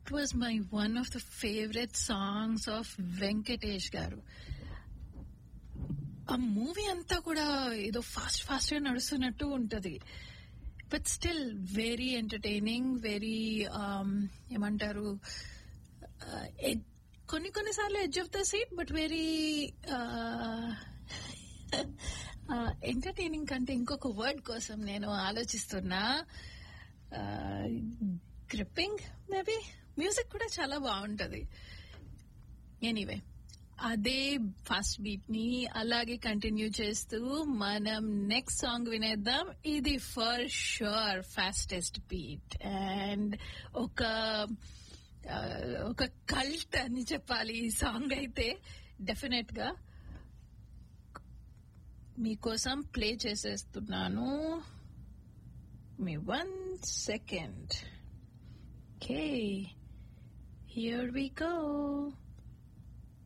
that was my one of the favourite songs of Venkatesh garu ఆ movie అంతా కూడా ఏదో ఫాస్ట్ ఫాస్ట్ గా నడుస్తున్నట్టు ఉంటది but still very entertaining very ఏమంటారు uh, ed- కొన్ని కొన్నిసార్లు edge of the seat but very entertaining కంటే ఇంకొక వర్డ్ కోసం నేను ఆలోచిస్తున్నా గ్రిప్పింగ్ మేబీ మ్యూజిక్ కూడా చాలా బాగుంటది ఎనీవే అదే ఫస్ట్ బీట్ ని అలాగే కంటిన్యూ చేస్తూ మనం నెక్స్ట్ సాంగ్ వినేద్దాం ఇది for sure fastest beat and ఒక ఆ, ఒక కల్ట్ అని చెప్పాలి ఈ సాంగ్ అయితే డెఫినెట్ గా మీకోసం ప్లే చేసేస్తున్నాను మీ one second okay here we go